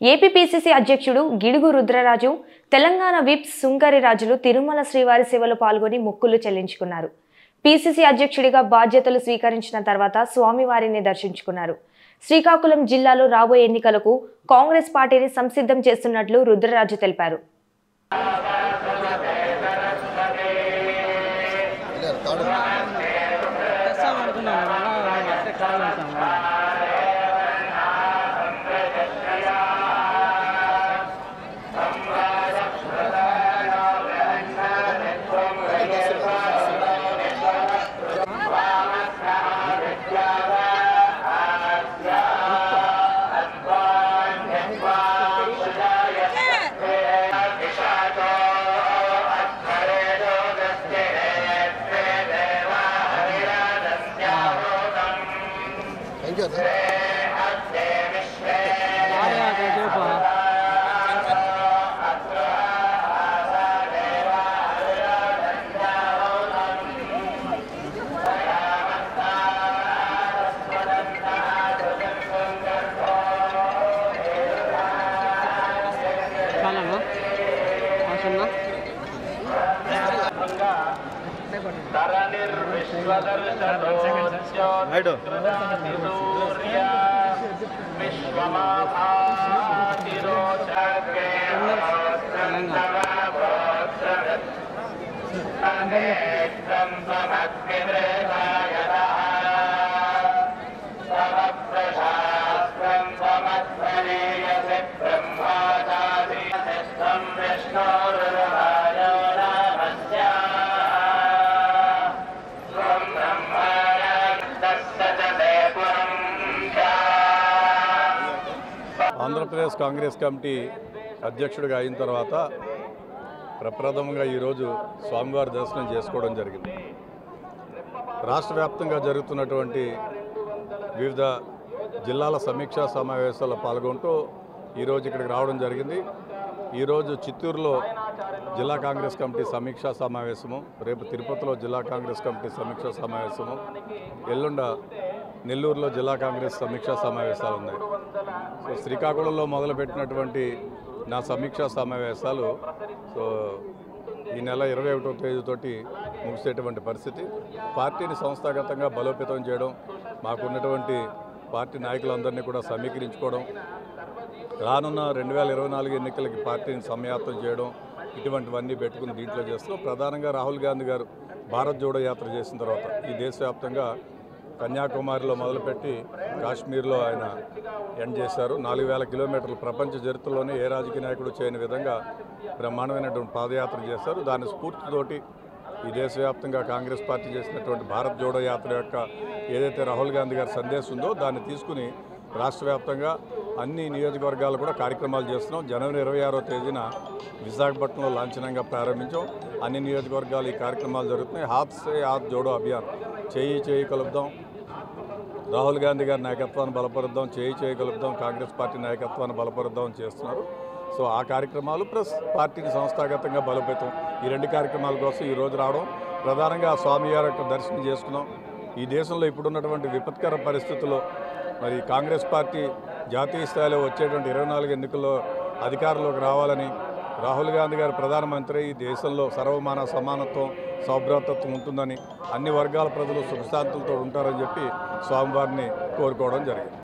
APPCC అధ్యక్షుడు Gidugu Rudraraju Telangana whip సుంకరి రాజులు తిరుమల శ్రీవారి సేవలో పాల్గొని మొక్కులు చెల్లించుకున్నారు పీసీసీ అధ్యక్షుడిగా బాధ్యతలు స్వీకరించిన తర్వాత స్వామివారిని దర్శించుకున్నారు శ్రీకాకుళం జిల్లాలో రాబోయే ఎన్నికలకు కాంగ్రెస్ పార్టీని సంసిద్ధం చేస్తున్నట్లు రుద్రరాజు తెలిపారు తెస్తాం అనుకున్నాను మళ్ళీ అట్టే కాల్ చేస్తాము థ్యాంక్ యూ అన్న చెప్పు చాలమ్మా అవసరమా ఆంధ్రప్రదేశ్ కాంగ్రెస్ కమిటీ అధ్యక్షుడిగా అయిన తర్వాత ప్రప్రథమంగా ఈరోజు స్వామివారి దర్శనం చేసుకోవడం జరిగింది రాష్ట్ర వ్యాప్తంగా జరుగుతున్నటువంటి వివిధ జిల్లాల సమీక్షా సమావేశాల్లో పాల్గొంటూ ఈరోజు ఇక్కడికి రావడం జరిగింది ఈరోజు చిత్తూరులో జిల్లా కాంగ్రెస్ కమిటీ సమీక్షా సమావేశము రేపు తిరుపతిలో జిల్లా కాంగ్రెస్ కమిటీ సమీక్షా సమావేశము ఎల్లుండ నెల్లూరులో జిల్లా కాంగ్రెస్ సమీక్షా సమావేశాలు ఉన్నాయి సో శ్రీకాకుళంలో మొదలుపెట్టినటువంటి నా సమీక్షా సమావేశాలు సో ఈ నెల ఇరవై ఒకటో తేదీతోటి ముగిసేటువంటి పరిస్థితి పార్టీని సంస్థాగతంగా బలోపేతం చేయడం మాకున్నటువంటి పార్టీ నాయకులందరినీ కూడా సమీకరించుకోవడం రానున్న రెండు వేల ఇరవై నాలుగు ఎన్నికలకి పార్టీని సమయాప్తం చేయడం ఇటువంటివన్నీ పెట్టుకుని దీంట్లో చేస్తున్నాం ప్రధానంగా రాహుల్ గాంధీ గారు భారత్ జోడో యాత్ర చేసిన తర్వాత ఈ దేశవ్యాప్తంగా కన్యాకుమారిలో మొదలుపెట్టి కాశ్మీర్లో ఆయన ఎండ్ చేశారు నాలుగు వేల కిలోమీటర్లు ప్రపంచ చరిత్రలోనే ఏ రాజకీయ నాయకుడు చేయని విధంగా బ్రహ్మాండమైనటువంటి పాదయాత్ర చేశారు దాని స్ఫూర్తితోటి ఈ దేశవ్యాప్తంగా కాంగ్రెస్ పార్టీ చేసినటువంటి భారత్ జోడో యాత్ర యొక్క ఏదైతే రాహుల్ గాంధీ గారి సందేశం ఉందో దాన్ని తీసుకుని రాష్ట్ర వ్యాప్తంగా అన్ని నియోజకవర్గాలు కూడా కార్యక్రమాలు చేస్తున్నాం జనవరి ఇరవై ఆరో తేదీన విశాఖపట్నంలో లాంఛనంగా ప్రారంభించాం అన్ని నియోజకవర్గాలు ఈ కార్యక్రమాలు జరుగుతున్నాయి హాత్ సే హాత్ జోడో అభియాన్ చేయి చేయి కలుపుదాం రాహుల్ గాంధీ గారి నాయకత్వాన్ని బలపరుద్దాం చేయి చేయి కలుపుదాం కాంగ్రెస్ పార్టీ నాయకత్వాన్ని బలపరుద్దాం అని చేస్తున్నారు సో ఆ కార్యక్రమాలు ప్లస్ పార్టీని సంస్థాగతంగా బలోపేతం ఈ రెండు కార్యక్రమాల కోసం ఈ రోజు రావడం ప్రధానంగా ఆ స్వామి గారి యొక్క దర్శనం చేసుకున్నాం ఈ దేశంలో ఇప్పుడున్నటువంటి విపత్కర పరిస్థితుల్లో మరి కాంగ్రెస్ పార్టీ జాతీయ స్థాయిలో వచ్చేటువంటి ఇరవై నాలుగు ఎన్నికల్లో అధికారంలోకి రావాలని రాహుల్ గాంధీ గారు ప్రధానమంత్రి ఈ దేశంలో సర్వమాన సమానత్వం సౌభ్రాతత్వం ఉంటుందని అన్ని వర్గాల ప్రజలు సుఖశాంతులతో ఉంటారని చెప్పి స్వామివారిని కోరుకోవడం జరిగింది